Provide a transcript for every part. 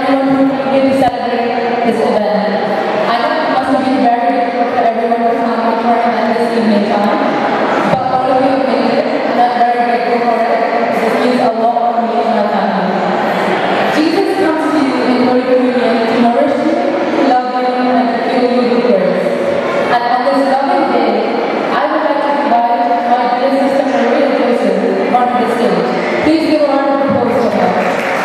anyone who came to celebrate this event. I know it must have been very difficult for everyone to come before him at this evening time, but all of you have made it, and I'm very grateful for it. This means a lot for me and my family. Jesus comes to you in Holy Communion to nourish you, love you, and to fill you with grace. And on this loving day, I would like to invite my dear sister Maria Joseph onto the stage. Please give a round of applause to her.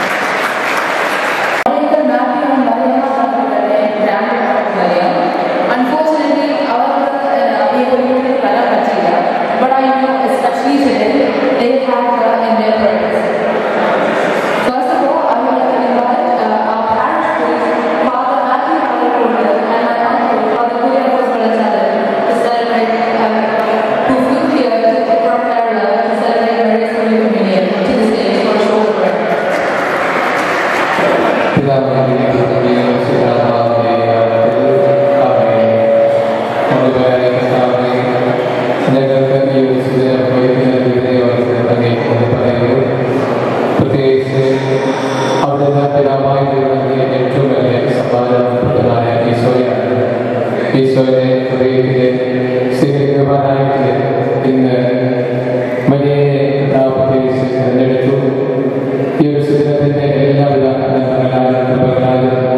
Monica Matthew and Mariana അവരുടെ grandmother. Unfortunately, അവർക്ക് ഈ ഒഴിവിൽ വരാൻ പറ്റില്ല. But I know especially today, they have her in their prayers. First of all, I would like to invite uh, our parish priest, Father Matthew Malakoda, and my uncle, Father William Osvalachada, to celebrate, uh, who flew here to from Kerala to celebrate Mary's Holy Communion to the stage for a short prayer. പ്രത്യേകിച്ച് അവിടുന്ന് പിതാവായി നൽകിയ ഏറ്റവും വലിയ സമ്മാനപ്രദനായ ഈശോയാണ് ഈശോയെ ഹൃദയത്തിലെ സ്വീകരിക്കുവാനായിട്ട് ഇന്ന് വലിയ പ്രത്യേകിച്ച് തിരഞ്ഞെടുത്തു ഈ ഒരു സുദിനത്തിന്റെ എല്ലാവിധ നന്മകളാലും കൃപകളാലും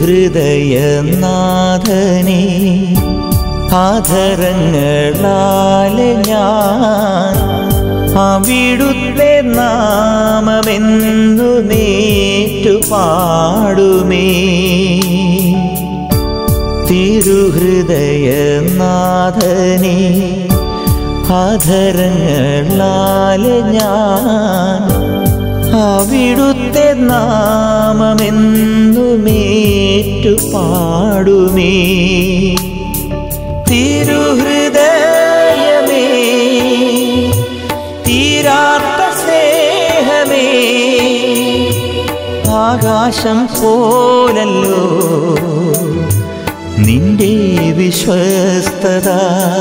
തിരുഹൃദയനാഥനെ ആധരങ്ങളാലെ ഞാൻ അവിടുത്തെ നാമമെന്നു നേറ്റു പാടുമേ തിരുഹൃദയനാഥനെ ആധരങ്ങളാലെ ഞാൻ അവിടുത്തെ നാമമെന്നുമേറ്റു പാടുമേ തിരുഹൃദയമേ തീരാത്ത സ്നേഹമേ ആകാശം പോലല്ലോ നിന്റെ വിശ്വസ്തത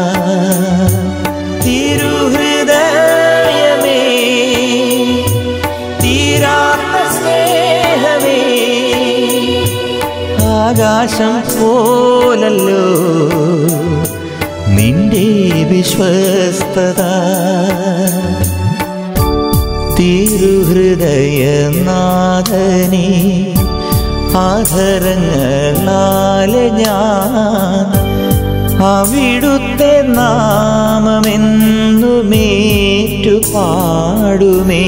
തിരുഹൃദയമേ തീരാത്ത സ്നേഹമേ ആകാശം പോലല്ലോ നിന്റെ വിശ്വസ്തത തിരുഹൃദയനാഥനെ ആധരങ്ങളാലെ ഞാൻ അവിടുത്തെ നാമമെന്നുമേറ്റു പാടുമേ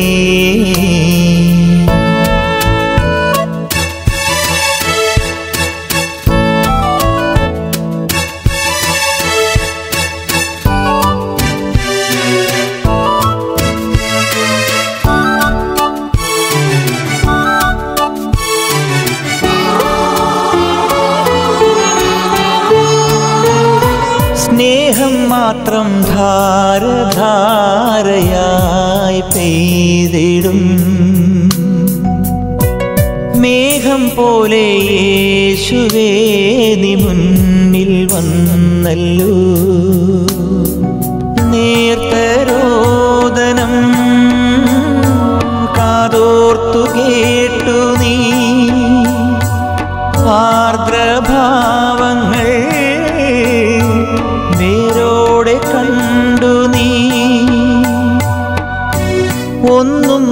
സ്നേഹം മാത്രം ധാരധാരയായി പെയ്തിടും മേഘം പോലെ യേശുവേ നീ മുന്നിൽ വന്നല്ലോ നേർത്തരോദനം കാതോർത്തു കേട്ടു നീ ആർദ്രഭാവങ്ങൾ നേരോടെ കണ്ടു നീ ഒന്നും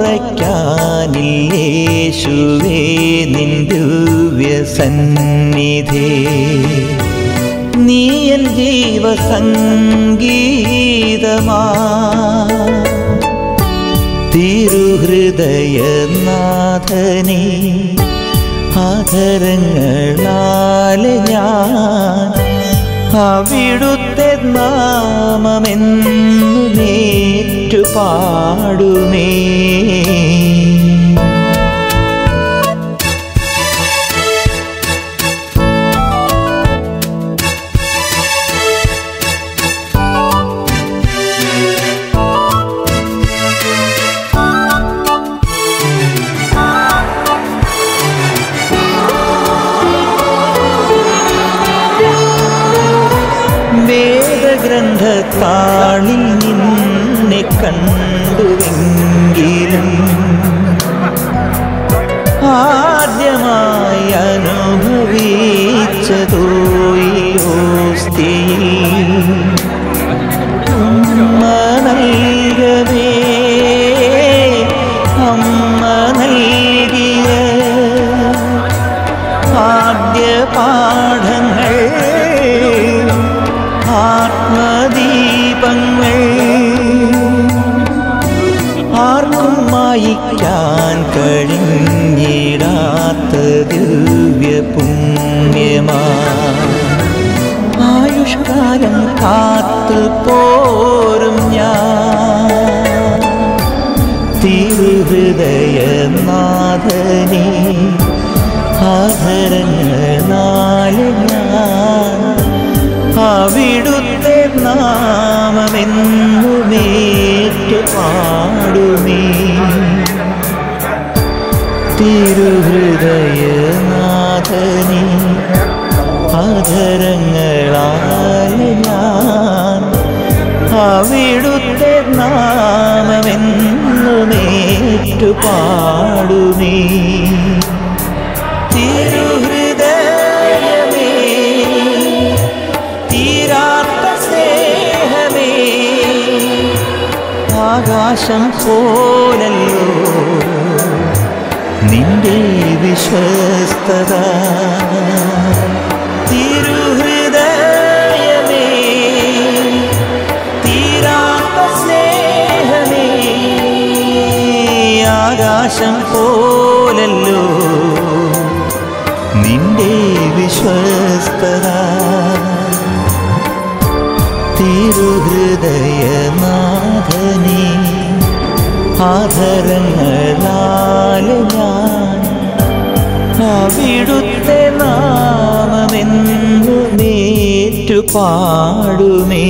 മറയ്ക്കാനില്ലേശുവേ നിൻ ദിവ്യസന്നിധി നീ എൻ ജീവസംഗീതമാ തിരുഹൃദയനാഥനെ ആധരങ്ങളാലെ ഞാൻ അവിടുത്തെ നാമമെന്നു നേറ്റു പാടുമേ വേദഗ്രന്ഥത്താളിൽ നിന്നെ കണ്ടുവെങ്കിലും ആദ്യമായി അനുഭവിച്ചതോ ഈ ഓസ്തിയിൽ അമ്മ നൽകവേ അമ്മ നൽകിയ ആദ്യ പാഠങ്ങൾ ആത്മദീപങ്ങൾ ആർക്കും മായിക്കാൻ കഴിഞ്ഞിടാത്ത ദിവ്യ പുണ്യമാ ആയുഷ്കാലം കാത്തു പോരും ഞാൻ തിരുഹൃദയനാഥനെ ആധരങ്ങളാലെ ഞാൻ അവിടുത്തെ നാമമെന്നുമേറ്റു പാടുമേ തിരുഹൃദയനാഥനെ ആധരങ്ങളാലെ ഞാൻ അവിടുത്തെ നാമമെന്നുമേറ്റു പാടുമേ തിരുഹൃദയമേ തീരാത്ത സ്നേഹമേ ആകാശം പോലല്ലോ നിന്റെ വിശ്വസ്തത തിരുഹൃദയമേ തീരാത്ത സ്നേഹമേ ആകാശം പോലല്ലോ നിന്റെ വിശ്വസ്തത തിരുഹൃദയനാഥനേ ആധരങ്ങളാൽ ഞാൻ അവിടുത്തെ നാമമെന്നു നേറ്റു പാടുമേ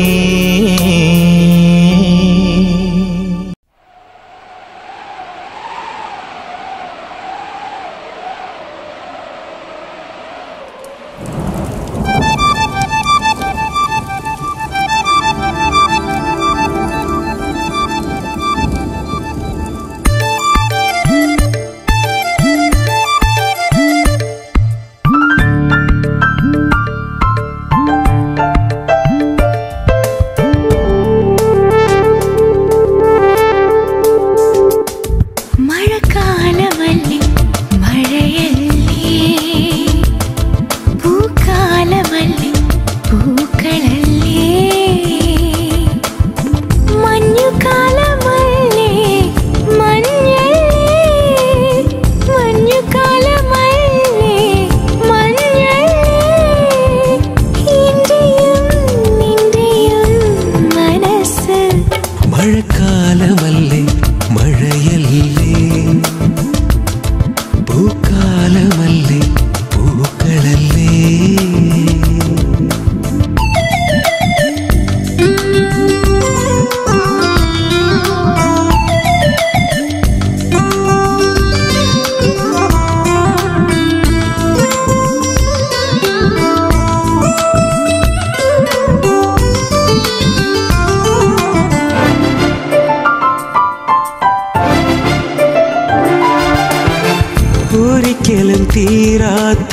മഴക്കാലമല്ലേ മഴയല്ലേ പൂക്കാലമല്ലേ പൂക്കളല്ലേ മഞ്ഞുകാലമല്ലേ മഞ്ഞല്ലേ മഞ്ഞുകാലമല്ലേ മഞ്ഞല്ലേ എന്റെയും നിന്റെയും മനസ്സ് മഴക്കാലമല്ലേ മഴയല്ലേ പൂക്കാലമല്ലേ പൂക്കളല്ലേ ഒരിക്കലും തീരാത്ത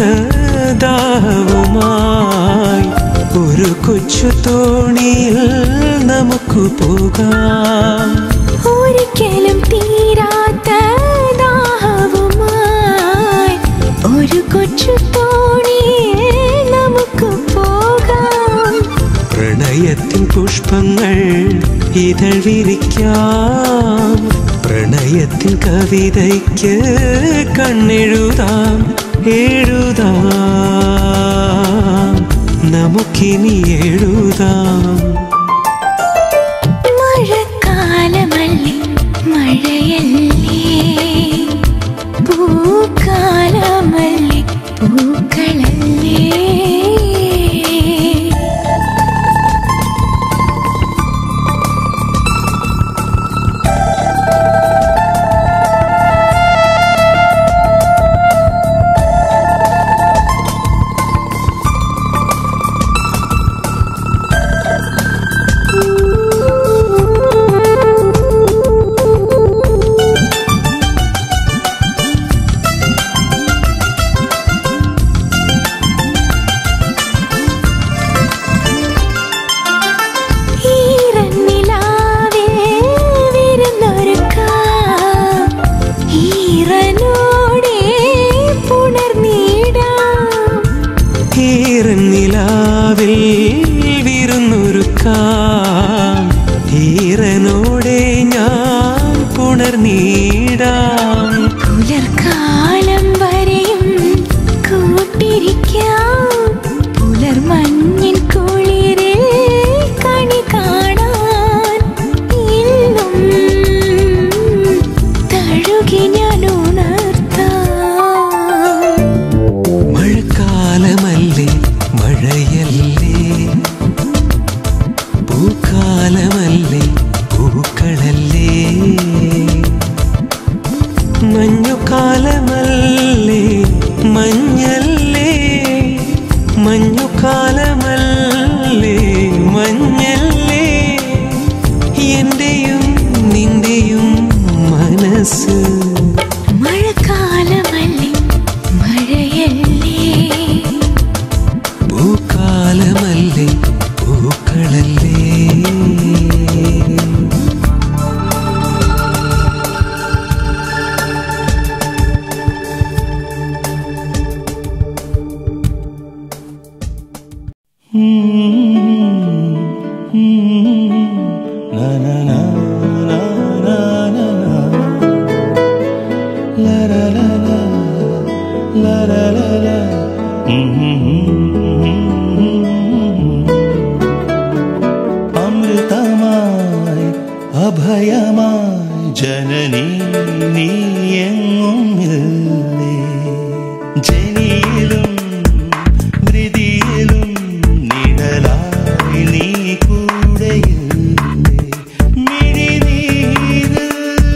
ദാഹവുമായി ഒരു കൊച്ചു തോണിയിൽ നമുക്ക് പോകാം ഒരിക്കലും തീരാത്ത ദാഹവുമായി ഒരു കൊച്ചു തോണിയിൽ നമുക്ക് പോകാം പ്രണയത്തിൻ പുഷ്പങ്ങൾ ഇതൾ വിരിക്കാം പ്രണയത്തിൻ കവിതയ്ക്ക് കണ്ണെഴുതാം എഴുതാം നമുക്കിനി എഴുതാം മഴക്കാലമല്ലേ മഴയല്ലേ പൂക്കാലമല്ലേ പൂക്കളല്ലേ ഈറന്നിലാവേ വിരുന്നൊരുക്കാം. ഈറനോടെ പുണർന്നിടാം. ഈറന്നിലാവിൽ വിരുന്നൊരുക്കാം ഈറനോടെ ഞാൻ പുണർനീടാം പുലർക്കാലം വരെയും കൂട്ടിരിക്കാം പുലർമഞ്ഞിൻ കുളിരിൽ കണി കാണാൻ ഇന്നും തഴുകി ഞാൻ ഉണർത്താം മഴക്കാലമല്ലേ മഴയല്ലേ പൂക്കാലമല്ലേ പൂക്കളല്ലേ മഞ്ഞുകാലമല്ലേ മഞ്ഞല്ലേ മഞ്ഞുകാലമല്ലേ മഞ്ഞല്ലേ എന്റെയും നിന്റെയും മനസ്സ് മഴക്കാലമല്ലേ മഴയല്ലേ പൂക്കാലമല്ലേ പൂക്കളല്ലേ na na na na na na La la la la La la la la അമൃതമായി അഭയമായി ജനനി നീ എങ്ങുമില്ലേ ജനിയിലും മൃതിയിലും നിഴലായി നീ കൂടെയില്ലേ മിഴിനീര്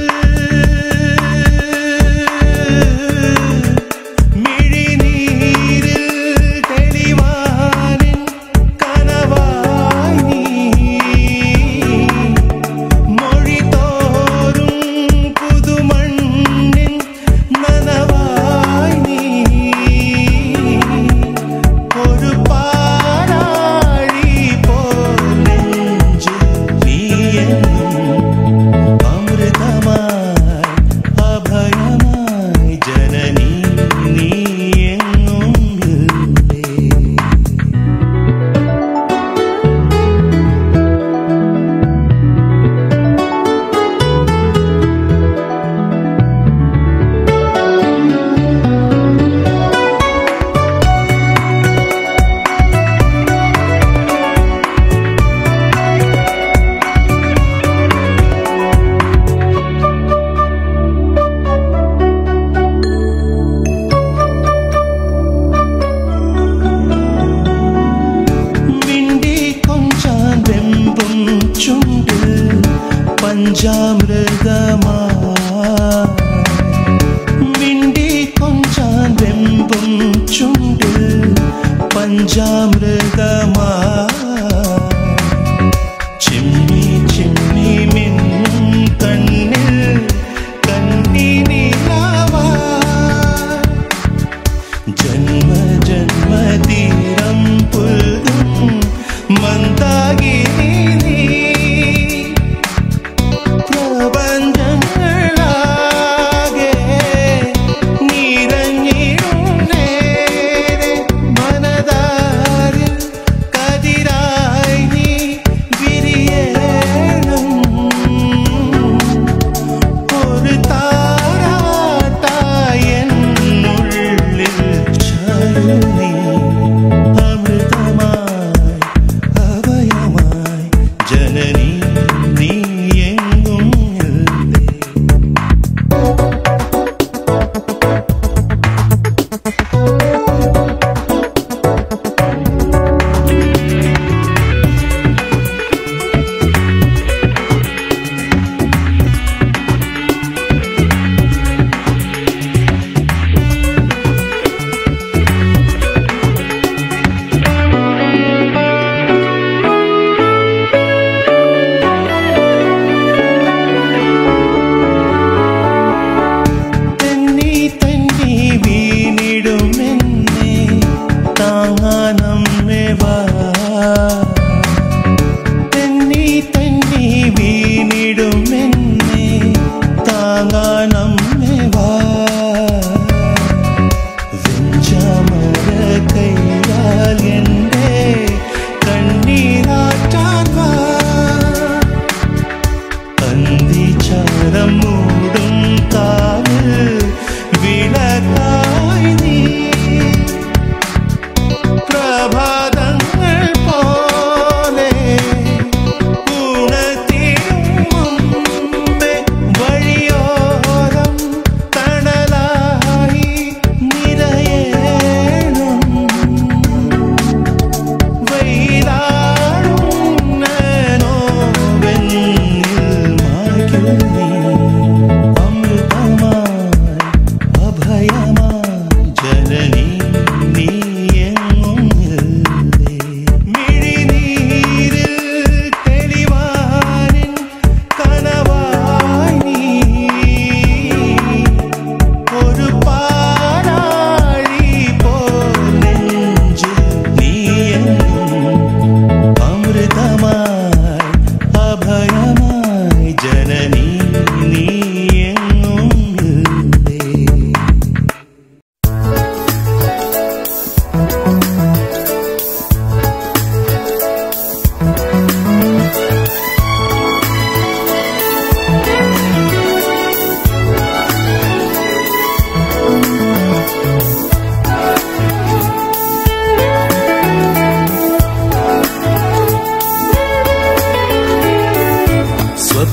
മിഴിനീരിൽ തെളിവാനിൻ കനവായി നീ മൊഴി തോറും പുതുമണ്ണിൻ നനവായി നീ ഒരു പാരാഴി പോലെഞ്ചിൽ നീയെന്നും അമൃതമായി അഭയമായി ജനനി നീ എങ്ങും ഇല്ലേ മിണ്ടി കൊഞ്ചാൻ വെമ്പും ചുണ്ട് പഞ്ചാമൃതമാ മിണ്ടി കൊഞ്ചാൻ വെമ്പും ചുണ്ട് പഞ്ചാമൃതമാ ചിമ്മി ചിമ്മി മിന്നും കണ്ണിൽ കണ്ണിനിലാവാ ജന്മ ജന്മതീരം പുൽകും മന്ദാകിനി നീ പ്രപഞ്ചങ്ങളാകെ നിറഞ്ഞിടും നേരെ മനതാരിൽ കതിരായി നീ വിരിയണം ഒരു താരാട്ടായെന്നുള്ളിൽ ചാരുനീ അമൃതമായി അഭയമായി ജനനി നീ എങ്ങും ഇല്ലേ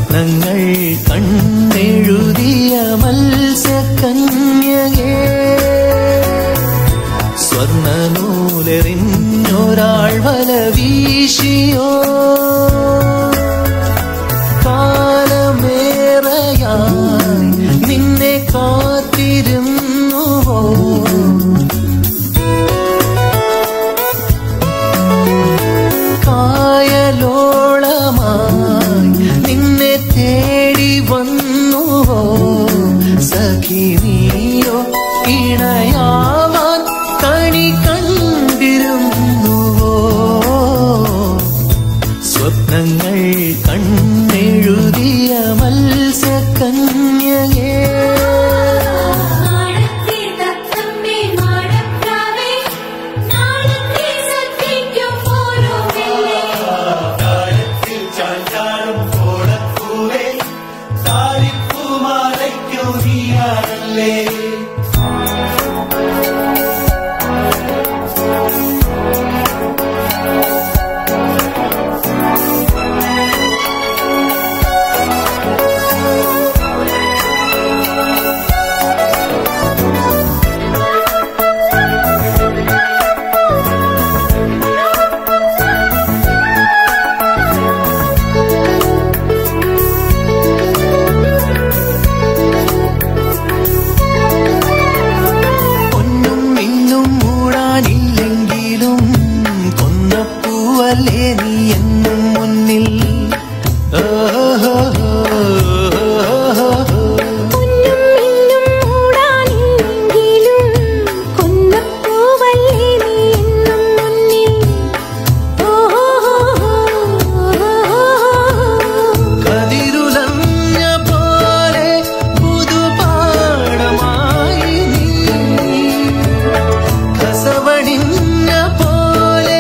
സ്വപ്നങ്ങൾ കണ്ടെഴുതിയ മത്സ്യകന്യകേ സ്വർണ്ണ നൂലെറിഞ്ഞൊരാൾ വല വീശിയോ കാലമേറയായി നിന്നെ കാത്തിരുന്നുവോ കായലോളമായി നിന്നെ തേടി വന്നുവോ സഖി നീയോ ഇണയാവാൻ കണി കണ്ടിരുന്നുവോ സ്വപ്നങ്ങൾ കണ്ണെഴുതിയ മത്സ്യകന്യകേ മാടത്തെ തത്തമ്മേ മാടപ്രാവേ നാളത്തെ സത്യയ്ക്കും പോരുമില്ലേ പൊന്നും മിന്നും മൂടാനില്ലെങ്കിലും കൊന്നപ്പൂവല്ലേ നീ എന്നും മുന്നിൽ പൊന്നും മിന്നും മൂടാനില്ലെങ്കിലും കൊന്നപ്പൂവല്ലേ നീ എന്നും മുന്നിൽ കതിരുലഞ്ഞ പോലെ പുതുപാടമായി നീ കസവണിഞ്ഞ പോലെ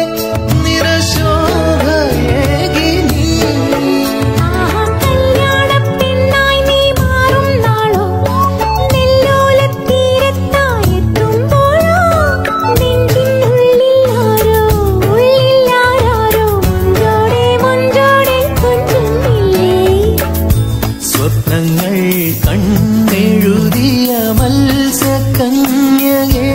നിറശോഭയേകി നീ ആഹാ കല്യാണപ്പെണ്ണായി നീ മാറും നാളോ നെല്ലോലത്തീരത്തായി എത്തുമ്പോഴോ നെഞ്ചിനുള്ളിൽ ആരോ ഉള്ളിൽ ആരാരോ മുഞ്ചോടെ മുഞ്ചോടെ കൊഞ്ചുന്നില്ലേ സ്വപ്നങ്ങൾ കണ്ണെഴുതിയ മത്സ്യകന്യകേ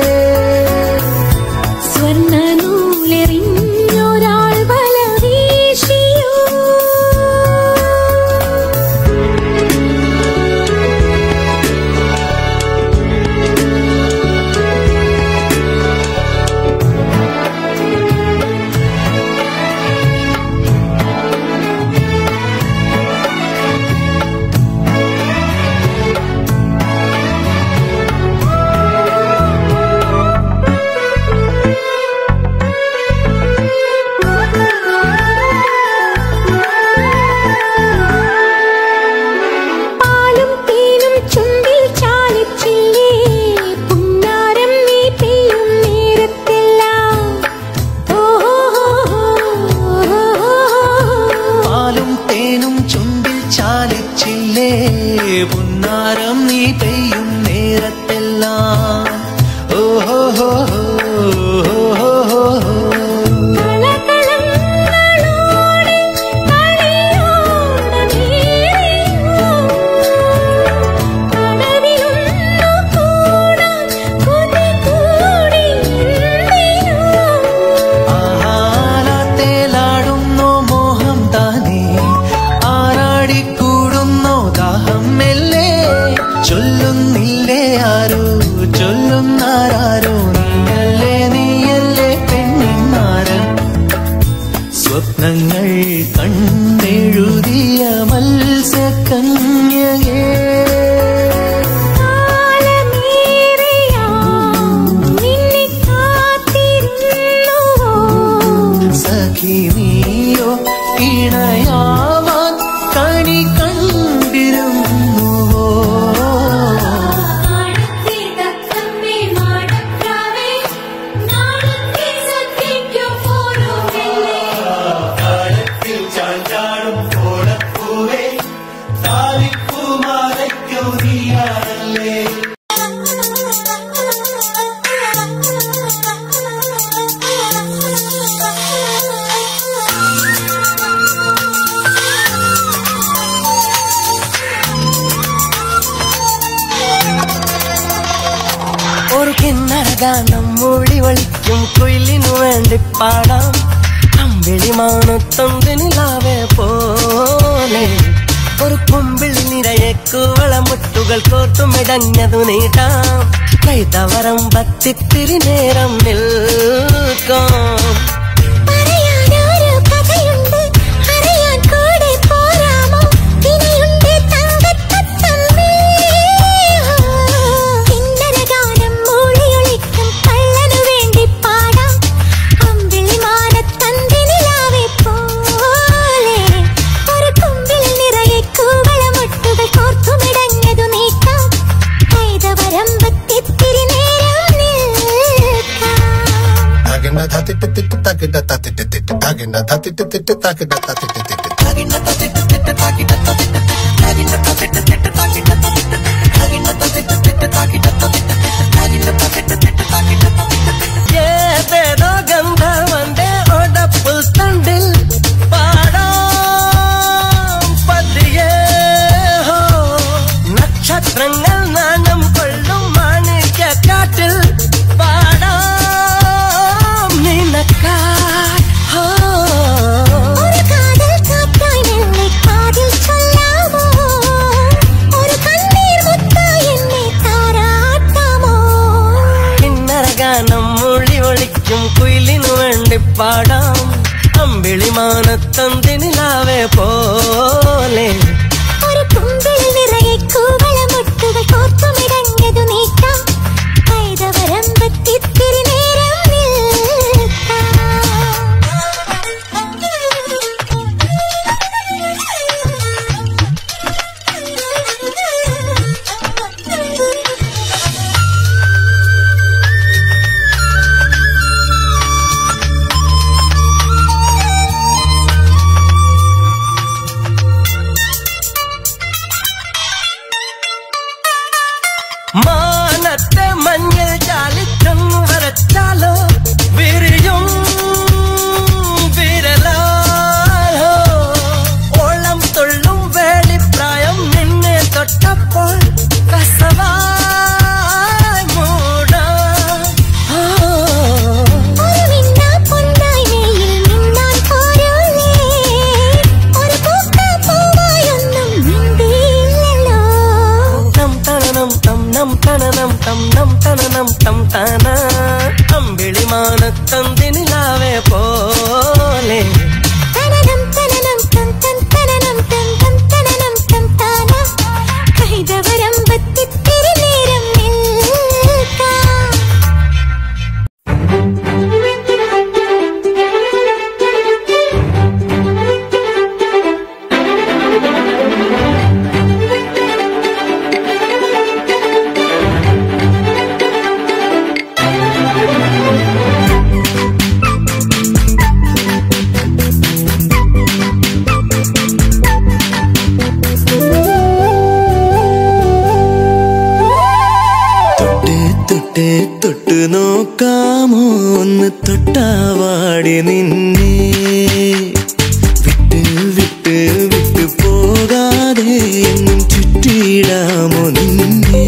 സ്വർണ്ണ നൂലെറിഞ്ഞൊരാൾ വല വീശിയോ പാലും തേനും ചുണ്ടിൽ ചാലിച്ചില്ലേ പുന്നാരം നീ പെയ്യും നേരത്തെല്ലാം പാലും തേനും ചുണ്ടിൽ ചാലിച്ചില്ലേ പുന്നാരം നീ പെയ്യും നേരത്തെല്ലാം ഓഹോ ഹോ കളകളങ്ങളോടെ കളിയോടമേറിയോ കടവിലൊന്നു കൂടാൻ കൊതി കൂടി എന്തിനോ ആഹാലത്തേലാടുന്നോ മോഹം താനേ ആറാടിക്കൂടുന്നോ ദാഹം മെല്ലെ ചൊല്ലുന്നില്ലേ ആരോ ചൊല്ലുന്നാരോ നീയല്ലേ നീയല്ലേ പെണ്ണിന്നാരൻ സ്വപ്നങ്ങൾ കണ്ടെഴുതിയ മത്സ്യകന്യകേ കാലമേറെയാം നിന്നെ കാത്തിരുന്നുവോ സഖി നീയോ ഇണയാവാൻ കണി കണ്ടിരുന്നുവോ മാടത്തെ തത്തമ്മേ മാടപ്രാവേ നാളത്തെ സത്യയ്ക്കും പോരുമില്ലേ Thank you. ഗാനം മൂളി ഒളിക്കും കുയിലിനു വേണ്ടി പാടാം അമ്പിളി മാണത്തൊന്തിനിലാവെ പോലെ ഒരു കുമ്പിൾ നിറയെ കൂവളമുട്ടുകൾ കോർത്തുമിടഞ്ഞതു നീട്ടാം കൈതവരം പത്തിത്തിരി നേരം നിൽക്കാം പറയാനൊരു കഥയുണ്ട് അറിയാൻ കൂടെ പോരാമോ വിനയുണ്ട് തങ്കത്തത്തമ്മേ കിന്നര ഗാനം മൂളിയൊളിക്കും കള്ളനു വേണ്ടി പാടാം അമ്പിളി മാനത്തന്തിനിലാവെ പോലെ ഒരു കുമ്പിൽ നിറയെ കൂവളമുട്ടുകൾ കോർത്തുമിടഞ്ഞതു നീക്കാം കൈതവരമ്പത്തിത്തിരി നേരം നിൽക്കാം താകിണ്ട തത്തിട്ട് തിട്ട് താകിണ്ട തത്തിട്ട് തിട്ട് താകിണ്ട തത്തിട്ട് തിട്ട് താകിണ്ട തത്തിട്ട് തിട്ട് ഏതേതോ ഗന്ധവന്റെ ഒടപ്പുൽ തണ്ടിൽ പാടാം പതിയേ ഹോ. നക്ഷത്രങ്ങൾ നാണം കൊള്ളും മാണിക്യക്കാട്ടിൽ പാടാം നിനക്കായി ഹോ. ഒരു കാതൽ കാറ്റായി മെല്ലെ കാതിൽ ചൊല്ലാമോ ഒരു കണ്ണീർ മുത്തായി എന്നെ താരാട്ടാമോ കിന്നര ഗാനം മൊഴി ഒളിക്കും കുയിലിനു വേണ്ടി പാടാം അമ്പിളി മാനത്തന്തിനിലാവെ പോലെ ഒരു കുമ്പിൽ നിറയെ കൂവളമുട്ടുകൾ കോർത്തുമിടഞ്ഞതു നീക്കാം കൈതവരമ്പത്തിത്തിരി നേരം നിൽക്കാം മാനത്തെ മഞ്ഞൾ ചാലിച്ചൊന്നു വരച്ചാലോ വിരിയും വിരലാലോ ഓളം തുള്ളും വേളിപ്രായം നിന്നെ തൊട്ടപ്പോൾ കസവായി മൂടാം ആ. ഒരു മിന്നാ പൊന്നായി വെയിൽ മിന്നാൻ പോരൂലേ ഒരു പൂക്ക പൂവായൊന്നും മിണ്ടിയില്ലല്ലോ നം തനനം തം നം തനനം തം നം തനനം തം തന അമ്പിളി മാനത്തന്തിനിലാവെ പോലെ തനനം തനനം തം തം തനനം തം തം തനനം തം താന കൈതവരമ്പത്തിത്തിരി നേരം നിൽക്കാം തൊട്ട് തൊട്ട് തൊട്ട് നോക്കാമോ ഒന്ന് തൊട്ടാവാടി നിന്നെ വിട്ട് വിട്ട് വിട്ടു പോകാതെ എന്നും ചുറ്റിയിടാമോ നിന്നെ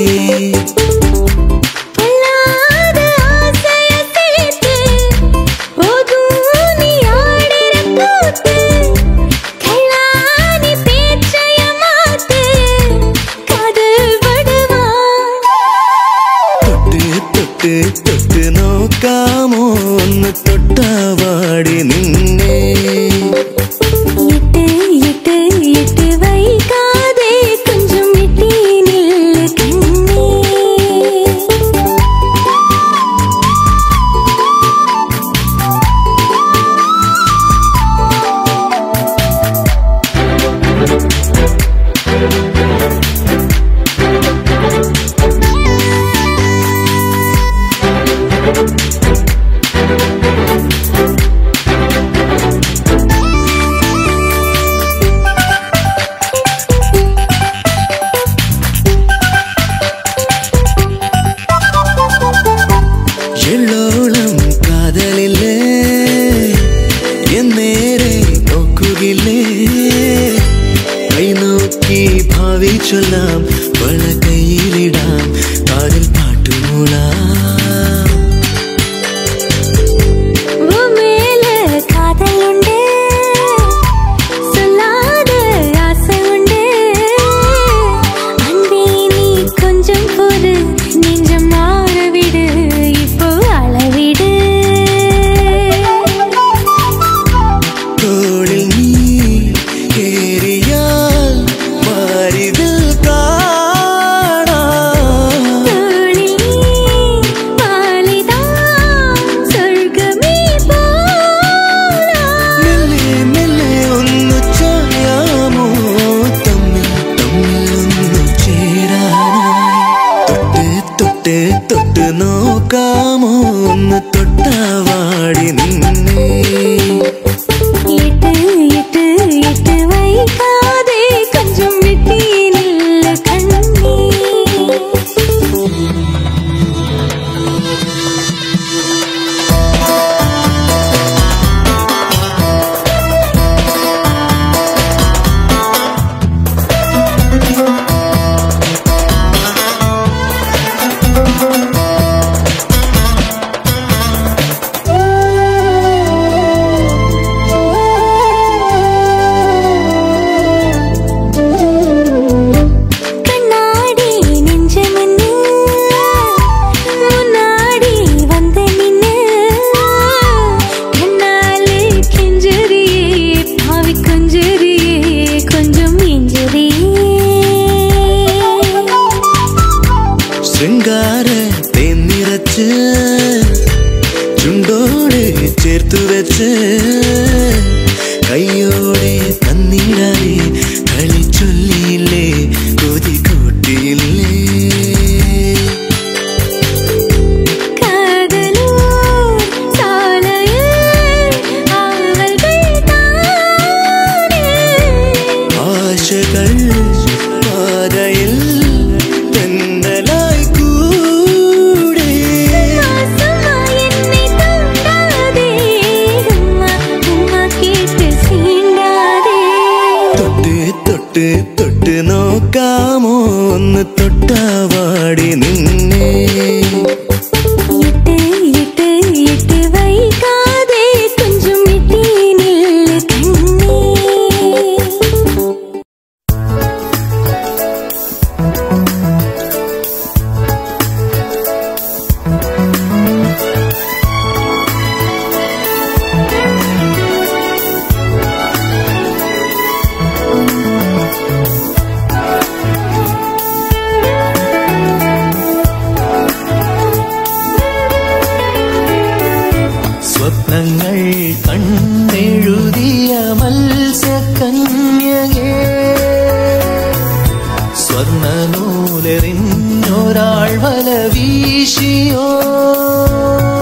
പൊല്ലാതെ ആസയ சேர்த்து போதும் நீ ஆடுற கூத்து கல்லாணி பேச்சைய மாத்து காதல் படுவா തൊട്ട് തൊട്ട് തൊട്ട് നോക്കാമോ ഒന്ന് തൊട്ടാവാടി നിന്നെ எட்டு எட்டு எட்டு வைக்காதே கொஞ்சம் எட்டி நில்லு கண்ணே എള്ളോളം കാതലില്ലേ എന്നേരെ നോക്കുകില്ലേ കൈ നോക്കി ഭാവി ചൊല്ലാം വള കയ്യിലിടാം കാതിൽ പാട്ടുമൂളാം തൊട്ട് തൊട്ട് നോക്കാമോ ഒന്ന് തൊട്ടാവാടി നിന്നെ ഇട്ട് ഇട്ട് ഇട്ട് വൈകാതെ കുഞ്ചും ഇട്ടീനില്ല കണ്ണേ സ്വപ്നങ്ങൾ കണ്ടെഴുതിയ മത്സ്യകന്യകേ സ്വർണ്ണനൂലെറിഞ്ഞൊരാൾ വല വീശിയോ